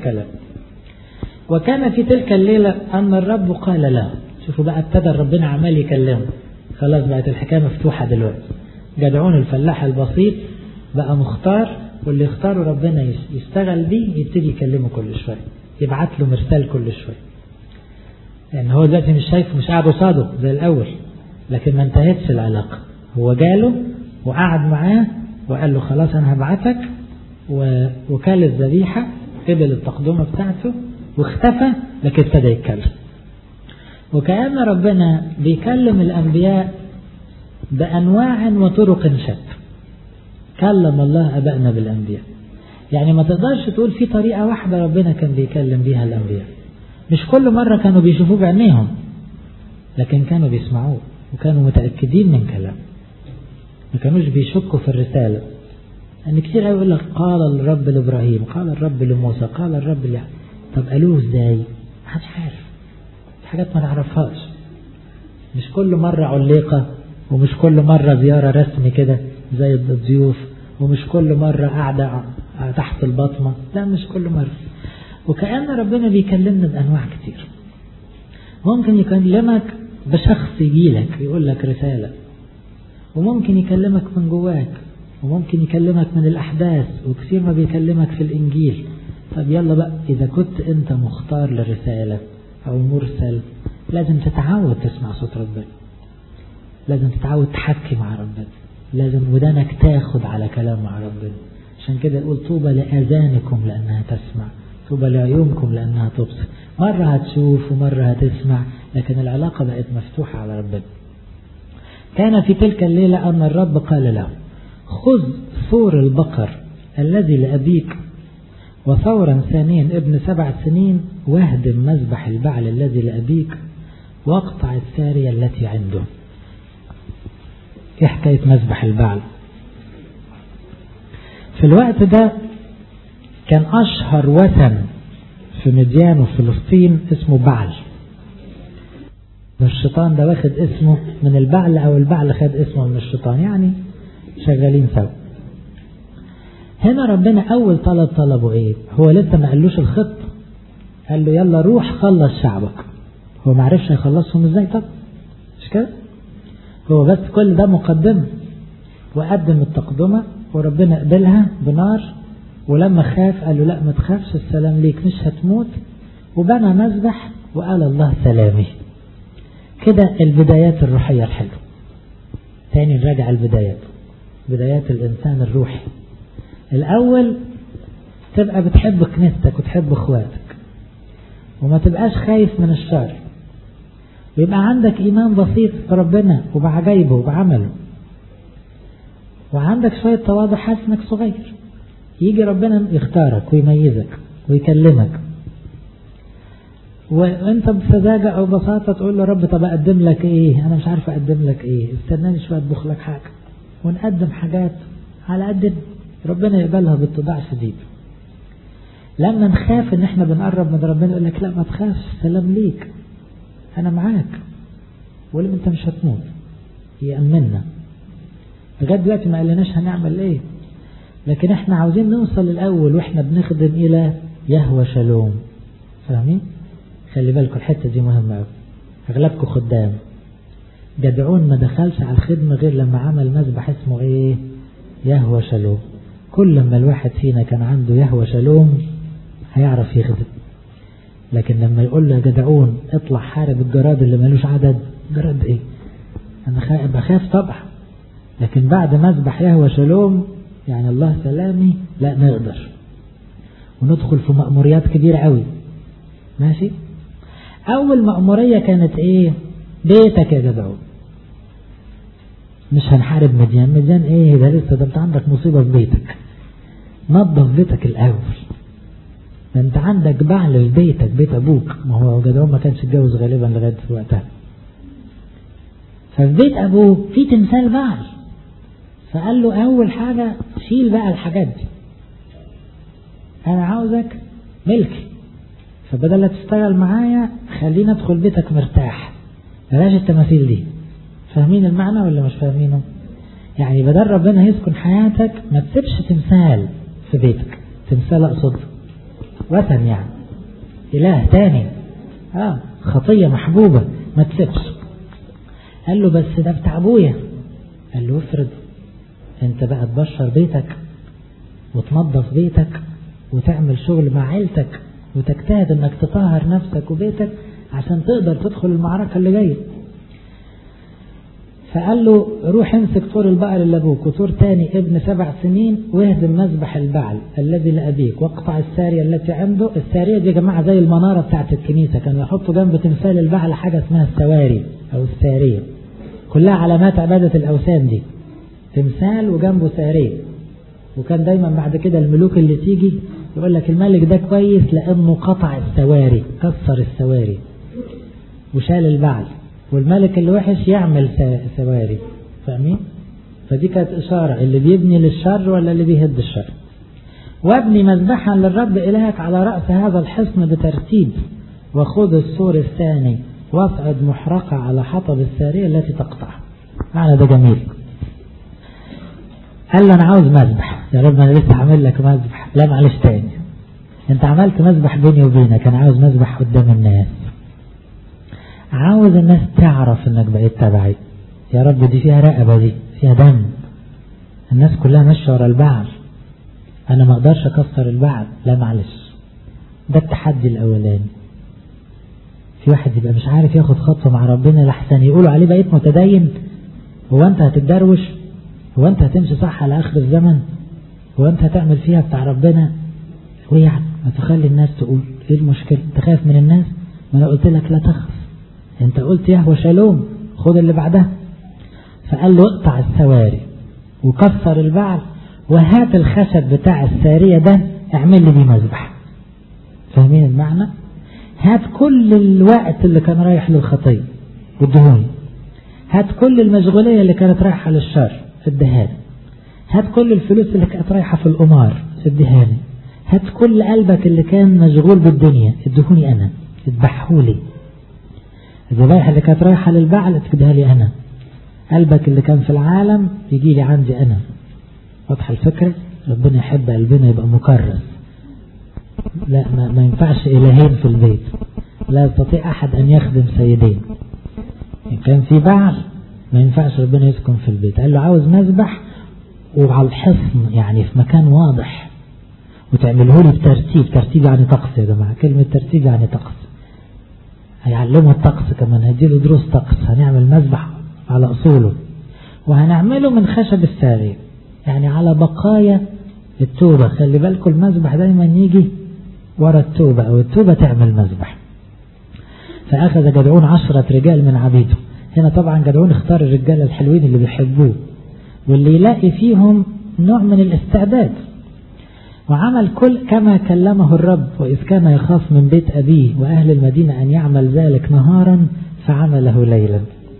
الكلام وكان في تلك الليلة أن الرب قال لا شوفوا بقى ابتدى ربنا عمال يكلمه خلاص بقت الحكاية مفتوحة دلوقتي جدعون الفلاح البسيط بقى مختار واللي يختاره ربنا يشتغل بيه يبتدي يكلمه كل شوية يبعت له مرسال كل شوية لأن يعني هو دلوقتي مش شايف مش قاعد قصاده زي الأول لكن ما انتهتش العلاقة هو جاله وقعد معاه وقال له خلاص أنا هبعتك وكال الذبيحة قبل التقدمة بتاعته واختفى لكن ابتدى يتكلم وكأن ربنا بيكلم الأنبياء بأنواع وطرق شتى كلم الله أبائنا بالأنبياء يعني ما تقدرش تقول في طريقة واحدة ربنا كان بيكلم بيها الأنبياء مش كل مرة كانوا بيشوفوه بعينيهم لكن كانوا بيسمعوه وكانوا متأكدين من كلامه ما كانوش بيشكوا في الرسالة أن يعني كتير يقول لك قال الرب لإبراهيم قال الرب لموسى قال الرب ل... طب قالوه ازاي؟ محدش عارف حاجات ما نعرفهاش مش كل مرة عليقة ومش كل مرة زيارة رسمي كده زي الضيوف ومش كل مرة قاعدة تحت البطمة لا مش كل مرة وكأن ربنا بيكلمنا بأنواع كتير ممكن يكلمك بشخص يجيلك يقول لك رسالة وممكن يكلمك من جواك وممكن يكلمك من الأحداث وكثير ما بيكلمك في الإنجيل طب يلا بقى إذا كنت أنت مختار للرسالة أو مرسل لازم تتعود تسمع صوت ربنا لازم تتعود تحكي مع ربنا لازم ودانك تاخد على كلام مع ربنا عشان كده يقول طوبى لآذانكم لأنها تسمع طوبى لعيونكم لأنها تبصر مرة هتشوف ومرة هتسمع لكن العلاقة بقت مفتوحة على ربنا كان في تلك الليلة أن الرب قال له خذ ثور البقر الذي لأبيك وثورا ثانيا ابن سبع سنين واهدم مذبح البعل الذي لأبيك واقطع السارية التي عنده ايه حكاية مذبح البعل في الوقت ده كان أشهر وثن في مديان وفلسطين اسمه بعل الشيطان ده واخد اسمه من البعل أو البعل خد اسمه من الشيطان يعني شغالين سوا هنا ربنا أول طلب طلبه إيه هو لسه ما قالوش الخط قال له يلا روح خلص شعبك هو ما عرفش يخلصهم ازاي طب مش كده هو بس كل ده مقدمة وقدم التقدمة وربنا قبلها بنار ولما خاف قال له لا ما تخافش السلام ليك مش هتموت وبنى مذبح وقال الله سلامي كده البدايات الروحية الحلوة تاني نراجع البدايات بدايات الإنسان الروحي الأول تبقى بتحب كنيستك وتحب اخواتك وما تبقاش خايف من الشر ويبقى عندك إيمان بسيط بربنا وبعجايبه وبعمله وعندك شوية تواضع حاسس انك صغير يجي ربنا يختارك ويميزك ويكلمك وانت بسذاجة او بساطة تقول له رب طب اقدم لك ايه انا مش عارف اقدم لك ايه استناني شوية اطبخ لك حاجة ونقدم حاجات على قد ربنا يقبلها باتضاع شديد لما نخاف ان احنا بنقرب من ربنا يقول لك لا ما تخافش سلام ليك انا معاك ولم انت مش هتموت يأمننا لغاية دلوقتي ما قالناش هنعمل ايه لكن احنا عاوزين نوصل الاول واحنا بنخدم الى يهوى شالوم فاهمين خلي بالكم الحتة دي مهمة قوي اغلبكم خدام جدعون ما دخلش على الخدمة غير لما عمل مذبح اسمه ايه يهوى شالوم كل ما الواحد فينا كان عنده يهوى شالوم هيعرف يخدم لكن لما يقول له جدعون اطلع حارب الجراد اللي ملوش عدد جراد ايه انا بخاف طبعا لكن بعد مذبح يهوى شالوم يعني الله سلامي لا نقدر وندخل في مأموريات كبيرة قوي ماشي أول مأمورية كانت إيه بيتك يا جدعون مش هنحارب مديان مديان إيه ده لسه ده أنت عندك مصيبة في بيتك نظف بيتك الأول ده أنت عندك بعل في بيتك بيت أبوك ما هو جدعون ما كانش اتجوز غالبا لغاية وقتها ففي بيت أبوه في تمثال بعل فقال له أول حاجة شيل بقى الحاجات دي أنا عاوزك ملكي فبدل لا تشتغل معايا خليني أدخل بيتك مرتاح بلاش التماثيل دي فاهمين المعنى ولا مش فاهمينه يعني بدل ربنا يسكن حياتك ما تسيبش تمثال في بيتك تمثال أقصد وثن يعني إله تاني آه خطية محبوبة ما تسيبش قال له بس ده بتاع أبويا قال له افرض انت بقى تبشر بيتك وتنظف بيتك وتعمل شغل مع عيلتك وتجتهد انك تطهر نفسك وبيتك عشان تقدر تدخل المعركة اللي جاية فقال له روح امسك طور البقر اللي ابوك وطور تاني ابن سبع سنين واهدم مذبح البعل الذي لابيك واقطع السارية التي عنده السارية دي يا جماعة زي المنارة بتاعت الكنيسة كانوا يحطوا جنب تمثال البعل حاجة اسمها السواري او السارية كلها علامات عبادة الاوثان دي تمثال وجنبه سارية وكان دايما بعد كده الملوك اللي تيجي يقول لك الملك ده كويس لانه قطع السواري كسر السواري وشال البعل والملك اللي وحش يعمل سواري فاهمين فدي كانت إشارة اللي بيبني للشر ولا اللي بيهد الشر وابني مذبحا للرب إلهك على رأس هذا الحصن بترتيب وخذ السور الثاني واصعد محرقة على حطب السارية التي تقطع معنى ده جميل قال له أنا عاوز مذبح يا رب أنا لسه عامل لك مذبح لا معلش تاني أنت عملت مذبح بيني وبينك أنا عاوز مذبح قدام الناس عاوز الناس تعرف انك بقيت تبعي يا رب دي فيها رقبة دي فيها دم الناس كلها ماشية ورا البعل انا ما اقدرش اكسر البعل لا معلش ده التحدي الاولاني في واحد يبقى مش عارف ياخد خطوة مع ربنا لحسن يقولوا عليه بقيت متدين هو انت هتتدروش هو انت هتمشي صح على اخر الزمن هو انت هتعمل فيها بتاع ربنا ويعني ما تخلي الناس تقول ايه المشكلة انت خايف من الناس ما انا قلت لك لا تخف انت قلت يهوى شالوم خد اللي بعدها فقال له اقطع السواري وكسر البعل وهات الخشب بتاع السارية ده اعمل لي بيه مذبح فاهمين المعنى هات كل الوقت اللي كان رايح للخطية والدهون هات كل المشغولية اللي كانت رايحة للشر اديها هات كل الفلوس اللي كانت رايحة في القمار اديها هات كل قلبك اللي كان مشغول بالدنيا ادهوني انا اذبحهولي الذبائح اللي كانت رايحة للبعل تجدها لي أنا قلبك اللي كان في العالم يجي لي عندي أنا واضحة الفكرة ربنا يحب قلبنا يبقى مكرس لا ما, ما ينفعش إلهين في البيت لا يستطيع أحد أن يخدم سيدين إن كان في بعل ما ينفعش ربنا يسكن في البيت قال له عاوز مذبح وعلى الحصن يعني في مكان واضح وتعمله لي بترتيب ترتيب يعني طقس يا جماعة كلمة ترتيب يعني طقس هيعلمه الطقس كمان هديله دروس طقس هنعمل مذبح على أصوله وهنعمله من خشب السارية يعني على بقايا التوبة خلي بالكم المذبح دايما يجي ورا التوبة أو التوبة تعمل مذبح فأخذ جدعون عشرة رجال من عبيده هنا طبعا جدعون اختار الرجال الحلوين اللي بيحبوه واللي يلاقي فيهم نوع من الاستعداد وعمل كل كما كلمه الرب وإذ كان يخاف من بيت أبيه وأهل المدينة أن يعمل ذلك نهارا فعمله ليلا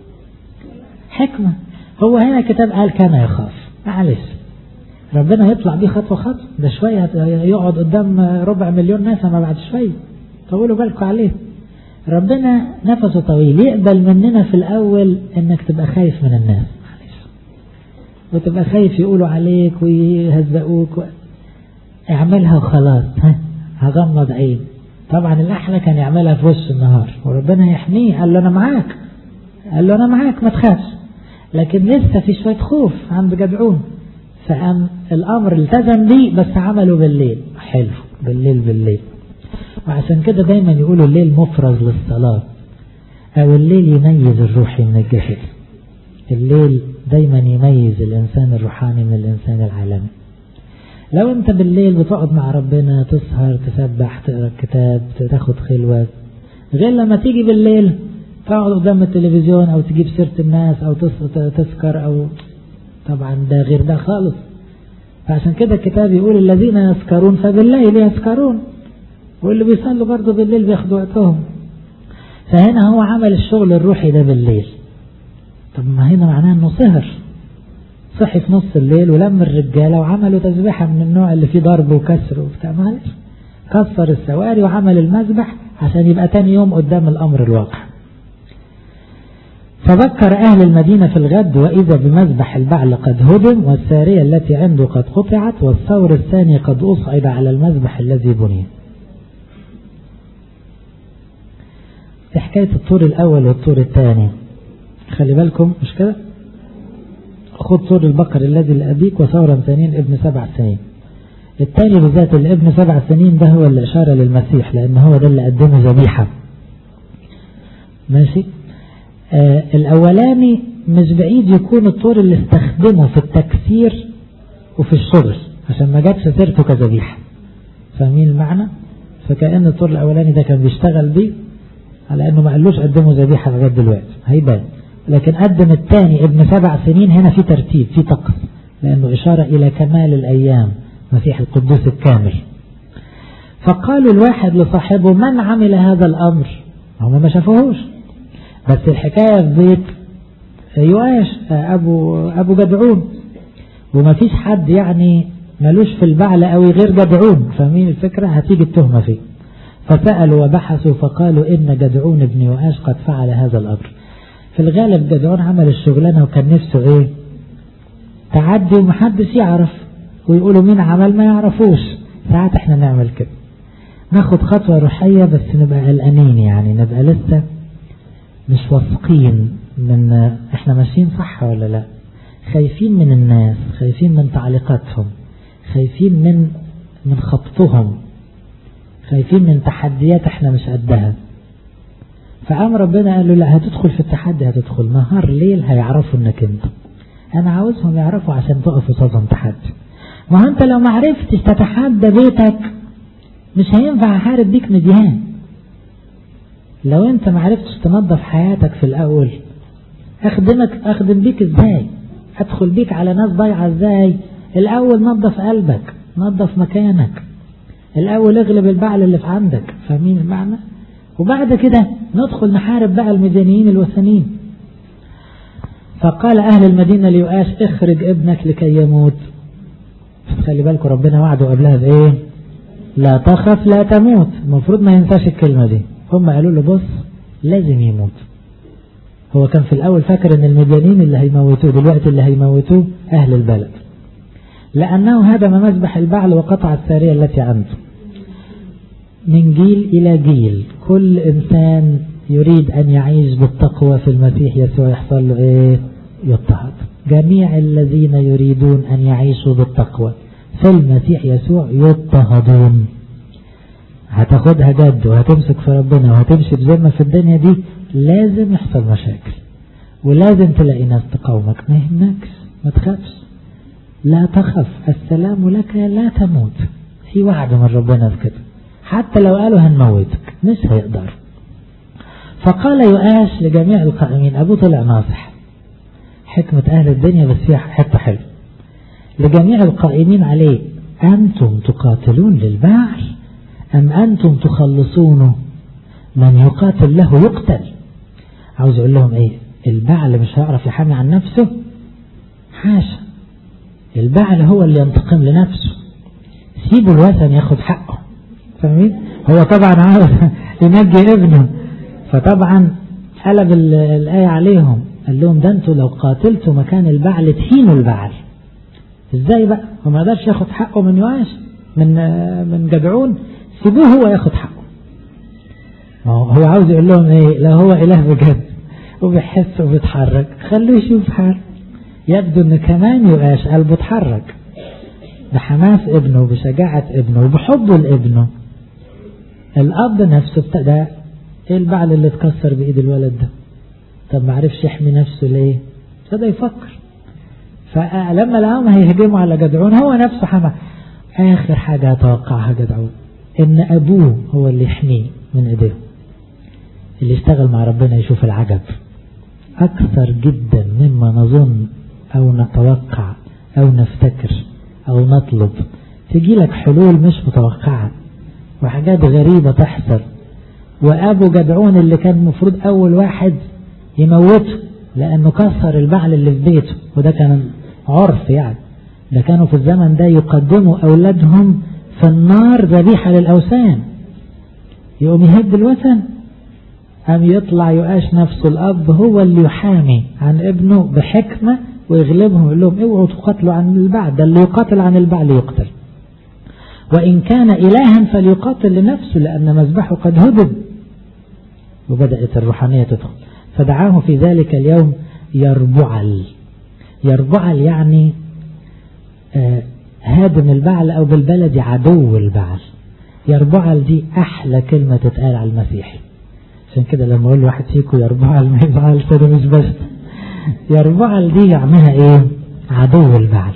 حكمة هو هنا كتاب قال كان يخاف معلش ربنا يطلع بيه خطوة خطوة ده شوية يقعد قدام ربع مليون ناس ما بعد شوية طولوا بالكم عليه ربنا نفسه طويل يقبل مننا في الأول إنك تبقى خايف من الناس معلش وتبقى خايف يقولوا عليك ويهزقوك و... اعملها وخلاص ها هغمض عين طبعا الأحلى كان يعملها في وش النهار وربنا يحميه قال له أنا معاك قال له أنا معاك ما تخافش لكن لسه في شوية خوف عند جدعون فقام الأمر التزم بيه بس عمله بالليل حلو بالليل بالليل وعشان كده دايما يقولوا الليل مفرز للصلاة أو الليل يميز الروحي من الجسد الليل دايما يميز الإنسان الروحاني من الإنسان العالمي لو انت بالليل بتقعد مع ربنا تسهر تسبح تقرا الكتاب تاخد خلوة غير لما تيجي بالليل تقعد قدام التلفزيون او تجيب سيرة الناس او تسكر او طبعا ده غير ده خالص فعشان كده الكتاب يقول الذين يسكرون فبالليل يسكرون واللي بيصلوا برضه بالليل بياخدوا وقتهم فهنا هو عمل الشغل الروحي ده بالليل طب ما هنا معناه انه سهر صحي في نص الليل ولم الرجاله وعملوا تسبيحه من النوع اللي فيه ضرب وكسر وبتاع معلش كسر السواري وعمل المذبح عشان يبقى تاني يوم قدام الامر الواقع فذكر أهل المدينة في الغد وإذا بمذبح البعل قد هدم والسارية التي عنده قد قطعت والثور الثاني قد أصعد على المذبح الذي بني حكاية الطور الأول والطور الثاني خلي بالكم مش كده خد طور البقر الذي لأبيك وثورا ثانيين ابن سبع سنين الثاني بالذات اللي ابن سبع سنين ده هو اللي أشار للمسيح لأن هو ده اللي قدمه ذبيحة ماشي آه الأولاني مش بعيد يكون الطور اللي استخدمه في التكسير وفي الشغل عشان ما جابش سيرته كذبيحة فاهمين المعنى فكأن الطور الأولاني ده كان بيشتغل بيه على أنه ما قالوش قدموا ذبيحة لغاية دلوقتي هيبان لكن قدم الثاني ابن سبع سنين هنا في ترتيب في طقس لأنه إشارة إلى كمال الأيام مسيح القدوس الكامل فقالوا الواحد لصاحبه من عمل هذا الأمر هم ما شافوهوش بس الحكاية في بيت يواش أبو, أبو جدعون وما فيش حد يعني ملوش في البعل قوي غير جدعون فاهمين الفكرة هتيجي التهمة فيه فسألوا وبحثوا فقالوا إن جدعون ابن يؤاش قد فعل هذا الأمر في الغالب جدعون عمل الشغلانة وكان نفسه إيه تعدي ومحدش يعرف ويقولوا مين عمل ما يعرفوش ساعات احنا نعمل كده ناخد خطوة روحية بس نبقى قلقانين يعني نبقى لسه مش واثقين من احنا ماشيين صح ولا لا خايفين من الناس خايفين من تعليقاتهم خايفين من من خطهم خايفين من تحديات احنا مش قدها فقام ربنا قال له لا هتدخل في التحدي هتدخل نهار ليل هيعرفوا انك انت انا عاوزهم يعرفوا عشان تقف قصادهم تحدي ما هو انت لو ما عرفتش تتحدى بيتك مش هينفع احارب بيك مديان لو انت ما عرفتش تنظف حياتك في الاول اخدمك اخدم بيك ازاي ادخل بيك على ناس ضايعه ازاي الاول نظف قلبك نظف مكانك الاول اغلب البعل اللي في عندك فاهمين المعنى وبعد كده ندخل نحارب بقى المديانيين الوثنيين فقال اهل المدينه ليؤاش اخرج ابنك لكي يموت خلي بالكم ربنا وعده قبلها بايه لا تخف لا تموت المفروض ما ينساش الكلمه دي هم قالوا له بص لازم يموت هو كان في الأول فاكر أن المديانين اللي هيموتوه دلوقتي اللي هيموتوه أهل البلد لأنه هدم مذبح البعل وقطع السارية التي عنده من جيل إلى جيل كل إنسان يريد أن يعيش بالتقوى في المسيح يسوع يحصل له إيه يضطهد جميع الذين يريدون أن يعيشوا بالتقوى في المسيح يسوع يضطهدون هتاخدها جد وهتمسك في ربنا وهتمشي بذمة في الدنيا دي لازم يحصل مشاكل ولازم تلاقي ناس تقاومك ما يهمكش ما تخافش لا تخف السلام لك لا تموت في وعد من ربنا في كده حتى لو قالوا هنموتك مش هيقدر فقال يؤاش لجميع القائمين أبوه طلع ناصح حكمة أهل الدنيا بس فيها حتة حلوة لجميع القائمين عليه أنتم تقاتلون للبعل أم أنتم تخلصونه من يقاتل له يقتل عاوز أقول لهم إيه البعل مش هيعرف يحامي عن نفسه حاشا البعل هو اللي ينتقم لنفسه سيبوا الوثن ياخد حقه فاهمين هو طبعا عاوز ينجي ابنه فطبعا قلب الآية عليهم قال لهم ده انتوا لو قاتلتوا مكان البعل تهينوا البعل ازاي بقى هو ما قدرش ياخد حقه من يواش من من جدعون سيبوه هو ياخد حقه هو عاوز يقول لهم ايه لا هو اله بجد وبيحس وبيتحرك خلوه يشوف حاله يبدو ان كمان يؤاش قلبه اتحرك بحماس ابنه بشجاعة ابنه وبحبه لابنه الاب نفسه ابتدى ايه البعل اللي اتكسر بايد الولد ده طب ما عرفش يحمي نفسه ليه ابتدى يفكر فلما لقاهم هيهجموا على جدعون هو نفسه حمى اخر حاجة اتوقعها جدعون ان ابوه هو اللي يحميه من ايديهم اللي يشتغل مع ربنا يشوف العجب أكثر جدا مما نظن أو نتوقع أو نفتكر أو نطلب تجي لك حلول مش متوقعة وحاجات غريبة تحصل وأبو جدعون اللي كان المفروض أول واحد يموته لأنه كسر البعل اللي في بيته وده كان عرف يعني ده كانوا في الزمن ده يقدموا أولادهم في النار ذبيحة للأوثان يقوم يهد الوثن أم يطلع يؤاش نفسه الأب هو اللي يحامي عن ابنه بحكمة ويغلبهم يقول لهم اوعوا تقاتلوا عن البعل ده اللي يقاتل عن البعل يقتل وإن كان إلها فليقاتل لنفسه لأن مذبحه قد هدم وبدأت الروحانية تدخل فدعاه في ذلك اليوم يربعل يربعل يعني آه هادم البعل أو بالبلدي عدو البعل يربعل دي أحلى كلمة تتقال على المسيحي عشان كده لما أقول واحد فيكم يربعل ما يزعلش ده مش بس يربعل دي يعملها إيه عدو البعل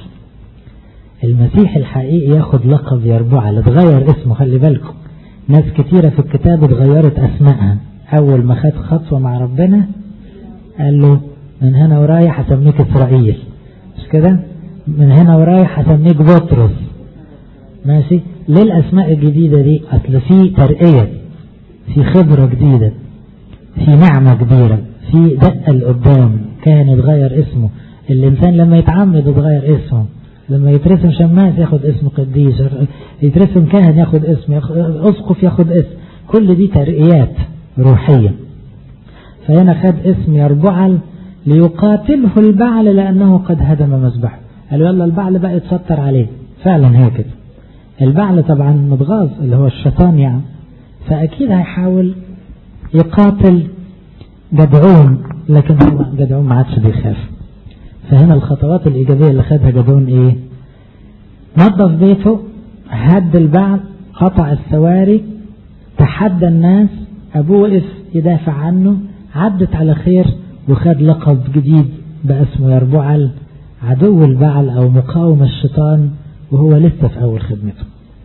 المسيح الحقيقي ياخد لقب يربعل اتغير اسمه خلي بالكم ناس كتيرة في الكتاب اتغيرت أسمائها أول ما خد خطوة مع ربنا قال له من هنا ورايح هسميك إسرائيل مش كده من هنا ورايح هسميك بطرس ماشي ليه الأسماء الجديدة دي أصل في ترقية في خبرة جديدة في نعمة كبيرة في دقة لقدام كان يتغير اسمه الإنسان لما يتعمد يتغير اسمه لما يترسم شماس ياخد اسم قديس يترسم كاهن ياخد اسم أسقف ياخد اسم كل دي ترقيات روحية فهنا خد اسم يربعل ليقاتله البعل لأنه قد هدم مذبحه قال يلا البعل بقى يتستر عليه فعلا هي كده البعل طبعا متغاظ اللي هو الشيطان يعني فأكيد هيحاول يقاتل جدعون لكن هو جدعون ما عادش بيخاف فهنا الخطوات الإيجابية اللي خدها جدعون إيه نظف بيته هد البعل قطع السواري تحدى الناس أبوه وقف يدافع عنه عدت على خير وخد لقب جديد بقى اسمه يربعل عدو البعل أو مقاوم الشيطان وهو لسه في أول خدمته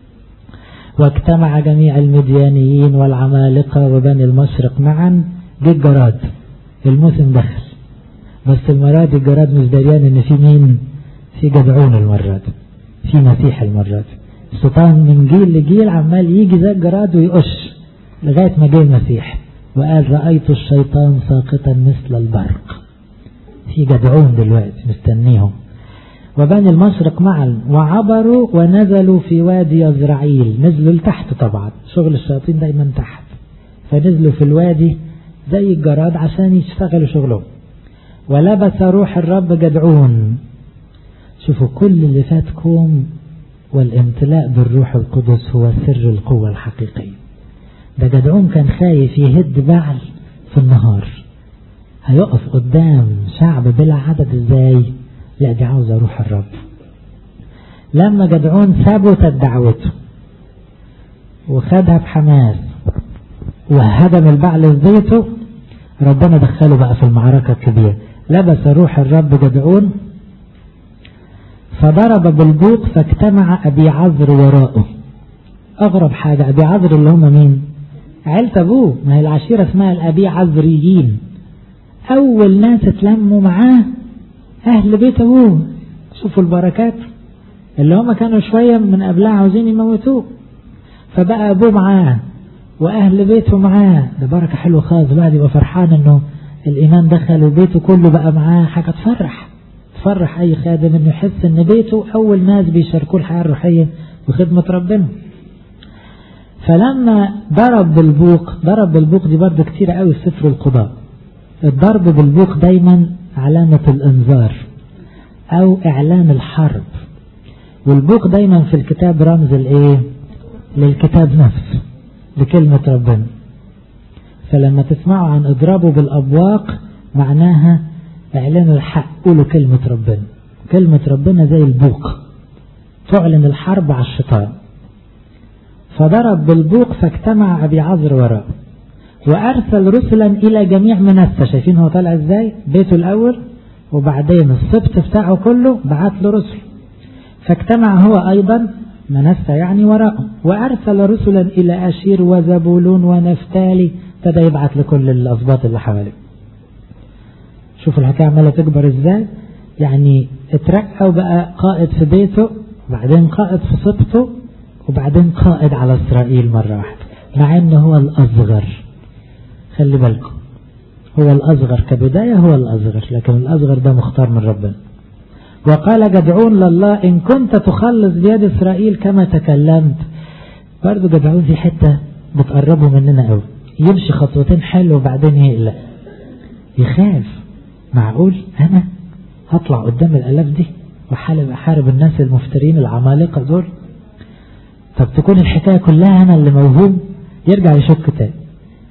واجتمع جميع المديانيين والعمالقة وبني المشرق معا جه الجراد الموسم دخل بس المرة دي الجراد مش دريان ان في مين في جدعون المرة دي في مسيح المرة دي الشيطان من جيل لجيل عمال يجي زي الجراد ويقش لغاية ما جه المسيح وقال رأيت الشيطان ساقطا مثل البرق في جدعون دلوقتي مستنيهم وبني المشرق معا وعبروا ونزلوا في وادي يزرعيل نزلوا لتحت طبعا شغل الشياطين دايما تحت فنزلوا في الوادي زي الجراد عشان يشتغلوا شغلهم ولبس روح الرب جدعون شوفوا كل اللي فاتكم والامتلاء بالروح القدس هو سر القوة الحقيقية ده جدعون كان خايف يهد بعل في النهار هيقف قدام شعب بلا عدد ازاي لا دي عاوزة روح الرب لما جدعون ثبتت دعوته وخدها بحماس وهدم البعل في بيته ربنا دخله بقى في المعركة الكبيرة لبس روح الرب جدعون فضرب بالبوق فاجتمع أبي عذر وراءه أغرب حاجة أبي عذر اللي هم مين عيلة أبوه ما هي العشيرة اسمها الأبي عذريين أول ناس اتلموا معاه أهل بيت أبوه شوفوا البركات اللي هم كانوا شوية من قبلها عاوزين يموتوه فبقى أبوه معاه وأهل بيته معاه ده بركة حلوة خالص الواحد يبقى فرحان إنه الإيمان دخل وبيته كله بقى معاه حاجة تفرح تفرح أي خادم إنه يحس إن بيته أول ناس بيشاركوه الحياة الروحية وخدمة ربنا فلما ضرب بالبوق ضرب بالبوق دي برضه كتير قوي في سفر القضاء الضرب بالبوق دايما علامة الانذار او اعلان الحرب والبوق دايما في الكتاب رمز الايه للكتاب نفسه لكلمة ربنا فلما تسمعوا عن اضرابه بالابواق معناها اعلان الحق قولوا كلمة ربنا كلمة ربنا زي البوق تعلن الحرب على الشيطان فضرب بالبوق فاجتمع أبي عذر وراءه وأرسل رسلا إلى جميع منسى شايفين هو طالع إزاي بيته الأول وبعدين السبط بتاعه كله بعت له رسل فاجتمع هو أيضا منسى يعني وراءه وأرسل رسلا إلى أشير وزبولون ونفتالي ابتدى يبعت لكل الأسباط اللي حواليه شوفوا الحكاية عمالة تكبر إزاي يعني اترقى وبقى قائد في بيته وبعدين قائد في سبطه وبعدين قائد على إسرائيل مرة واحدة مع أنه هو الأصغر خلي بالكم هو الأصغر كبداية هو الأصغر لكن الأصغر ده مختار من ربنا وقال جدعون لله إن كنت تخلص بيد إسرائيل كما تكلمت برضو جدعون في حتة بتقربه مننا قوي يمشي خطوتين حلو وبعدين يقلق يخاف معقول أنا هطلع قدام الألاف دي وحارب أحارب الناس المفترين العمالقة دول طب تكون الحكاية كلها أنا اللي موهوم يرجع يشك تاني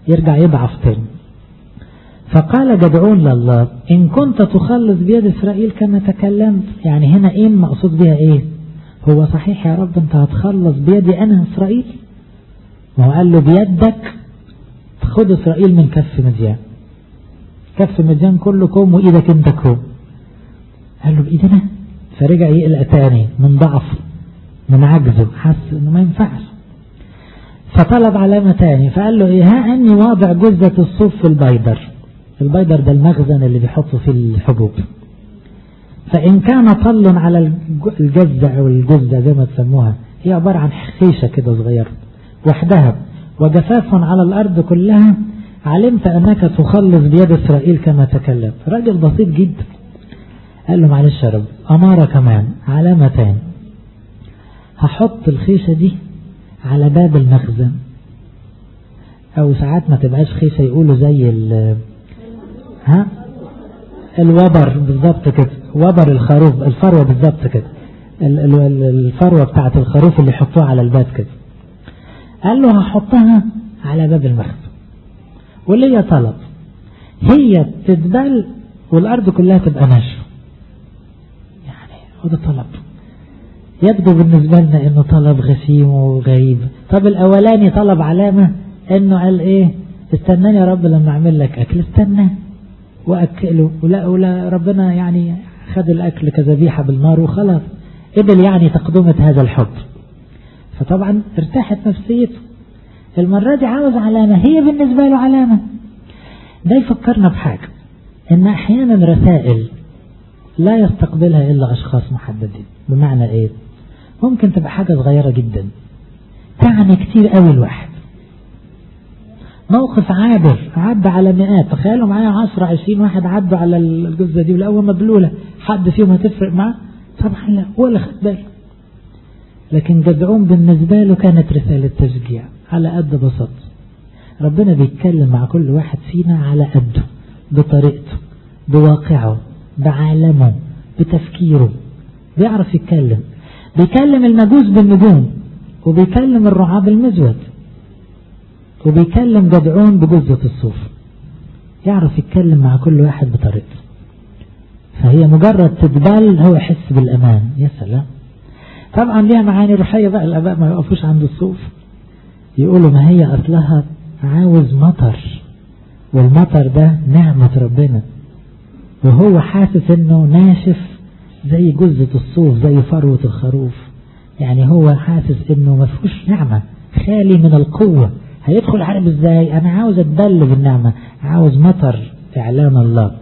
يرجع يضعف تاني فقال جدعون لله إن كنت تخلص بيد إسرائيل كما تكلمت يعني هنا إيه المقصود بها إيه هو صحيح يا رب أنت هتخلص بيدي أنا إسرائيل ما هو قال له بيدك خد إسرائيل من كف مديان كف مديان كله كوم وإيدك أنت كوم قال له بإيدنا فرجع يقلق تاني من ضعفه من عجزه حس انه ما ينفعش فطلب علامة تاني فقال له ايه ها اني واضع جزة الصوف في البيدر البيدر ده المخزن اللي بيحطوا فيه الحبوب فإن كان طل على الجزة أو الجزة زي ما تسموها هي عبارة عن خيشة كده صغيرة وحدها وجفاف على الأرض كلها علمت أنك تخلص بيد إسرائيل كما تكلم راجل بسيط جدا قال له معلش يا رب أمارة كمان علامتين هحط الخيشة دي على باب المخزن أو ساعات ما تبقاش خيشة يقولوا زي ال ها الوبر بالظبط كده وبر الخروف الفروة بالظبط كده الفروة بتاعت الخروف اللي يحطوها على الباب كده قال له هحطها على باب المخزن وليا طلب هي تتبل والأرض كلها تبقى ناشفة يعني هو ده طلب يبدو بالنسبة لنا انه طلب غشيم وغريب طب الاولاني طلب علامة انه قال ايه استناني يا رب لما اعمل لك اكل استنى واكله ولا ولا ربنا يعني خد الاكل كذبيحة بالنار وخلاص قبل يعني تقدمة هذا الحب فطبعا ارتاحت نفسيته المرة دي عاوز علامة هي بالنسبة له علامة ده يفكرنا بحاجة ان احيانا رسائل لا يستقبلها الا اشخاص محددين بمعنى ايه ممكن تبقى حاجة صغيرة جدا تعني كتير قوي الواحد موقف عابر عدى على مئات تخيلوا معايا 10 20 واحد عدوا على الجزة دي والأول مبلولة حد فيهم هتفرق معاه طبعا لا ولا خد باله لكن جدعون بالنسبة له كانت رسالة تشجيع على قد بساطة ربنا بيتكلم مع كل واحد فينا على قده بطريقته بواقعه بعالمه بتفكيره بيعرف يتكلم بيكلم المجوس بالنجوم وبيكلم الرعاة بالمزود وبيكلم جدعون بجزة الصوف يعرف يتكلم مع كل واحد بطريقته فهي مجرد تدبل هو يحس بالأمان يا سلام طبعا ليها معاني روحية بقى الآباء ما يقفوش عند الصوف يقولوا ما هي أصلها عاوز مطر والمطر ده نعمة ربنا وهو حاسس انه ناشف زي جزة الصوف زي فروة الخروف يعني هو حاسس انه ما فيهوش نعمة خالي من القوة هيدخل عارف ازاي انا عاوز اتبل بالنعمة عاوز مطر اعلان الله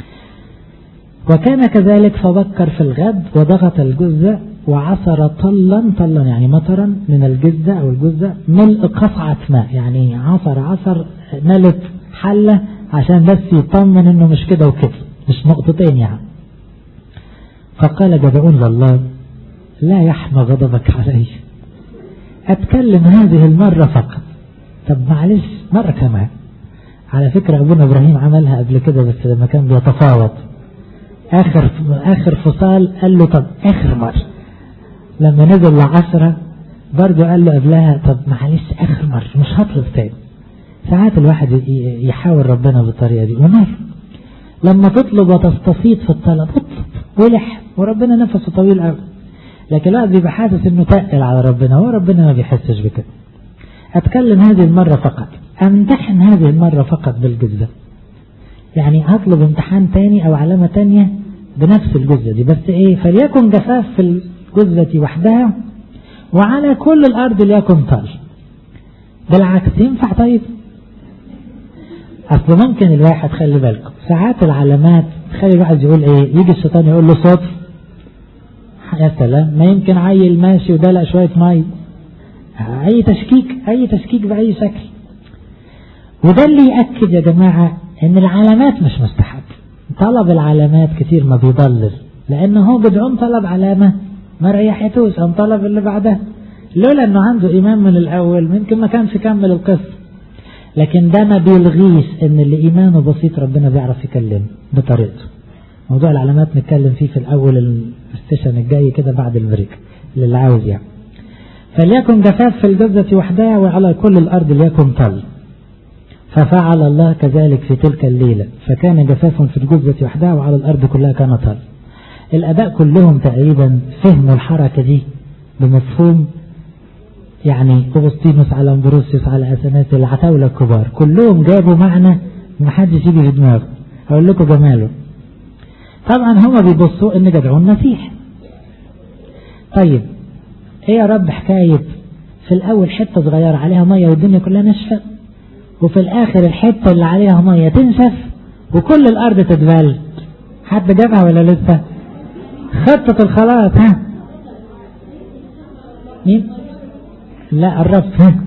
وكان كذلك فبكر في الغد وضغط الجزة وعصر طلا طلا يعني مطرا من الجزة او الجزة ملء قصعة ماء يعني عصر عصر ملت حلة عشان بس يطمن انه مش كده وكده مش نقطتين يعني فقال جدعون لله لا يحمى غضبك علي أتكلم هذه المرة فقط طب معلش مرة كمان على فكرة أبونا إبراهيم عملها قبل كده بس لما كان بيتفاوض آخر آخر فصال قال له طب آخر مرة لما نزل لعشرة برضه قال له قبلها طب معلش آخر مرة مش هطلب تاني ساعات الواحد يحاول ربنا بالطريقة دي ومال لما تطلب وتستفيض في الطلب اطلب ولح وربنا نفسه طويل قوي لكن الواحد بيبقى حاسس انه تقل على ربنا هو ربنا ما بيحسش بكده اتكلم هذه المرة فقط امتحن هذه المرة فقط بالجزة يعني هطلب امتحان تاني او علامة تانية بنفس الجزة دي بس ايه فليكن جفاف في الجزة وحدها وعلى كل الارض ليكن طل بالعكس ينفع طيب اصل ممكن الواحد خلي بالكم ساعات العلامات تخلي الواحد يقول ايه يجي الشيطان يقول له صوت يا سلام ما يمكن عيل ماشي ودلق شوية مي اي تشكيك اي تشكيك باي شكل وده اللي يأكد يا جماعة ان العلامات مش مستحب طلب العلامات كتير ما بيضلل لانه هو بدعون طلب علامة ما ريحتوش قام طلب اللي بعدها لولا انه عنده ايمان من الاول ممكن ما كانش كمل القصة لكن ده ما بيلغيش ان اللي ايمانه بسيط ربنا بيعرف يكلم بطريقته موضوع العلامات نتكلم فيه في الاول السيشن الجاي كده بعد البريك للي عاوز يعني فليكن جفاف في الجزة وحدها وعلى كل الارض ليكن طل ففعل الله كذلك في تلك الليلة فكان جفاف في الجبة وحدها وعلى الأرض كلها كان طل الأباء كلهم تقريبا فهموا الحركة دي بمفهوم يعني أغسطينوس على أمبروسيوس على أثناس العتاولة الكبار كلهم جابوا معنى محدش يجي في دماغه أقول لكم جماله طبعا هما بيبصوا إن جدعون مسيح طيب ايه يا رب حكاية في الأول حتة صغيرة عليها مية والدنيا كلها ناشفة وفي الآخر الحتة اللي عليها مية تنشف وكل الأرض تتبل حد جابها ولا لسه خطة الخلاص ها مين لا قربت ها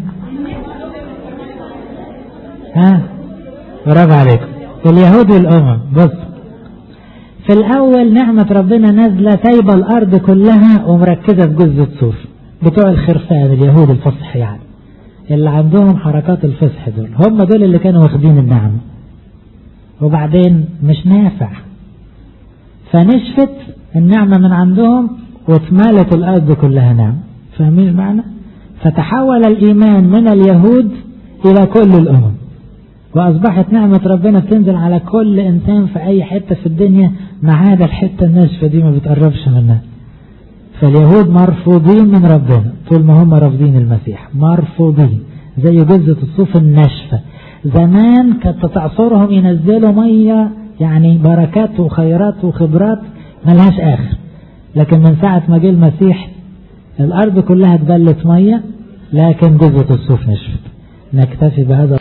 ها برافو عليكم اليهود والأمم بص في الأول نعمة ربنا نازلة سايبة الأرض كلها ومركزة في جزء الصوف بتوع الخرفان اليهود الفصح يعني اللي عندهم حركات الفصح دول هم دول اللي كانوا واخدين النعمة وبعدين مش نافع فنشفت النعمة من عندهم واتمالت الأرض كلها نعمة فاهمين المعنى فتحول الإيمان من اليهود إلى كل الأمم وأصبحت نعمة ربنا بتنزل على كل إنسان في أي حتة في الدنيا ما عدا الحتة الناشفة دي ما بتقربش منها فاليهود مرفوضين من ربنا طول ما هم رافضين المسيح مرفوضين زي جزة الصوف الناشفة زمان كانت تعصرهم ينزلوا مية يعني بركات وخيرات وخبرات ملهاش آخر لكن من ساعة ما جه المسيح الأرض كلها اتبلت مية لكن جزة الصوف نشفت نكتفي بهذا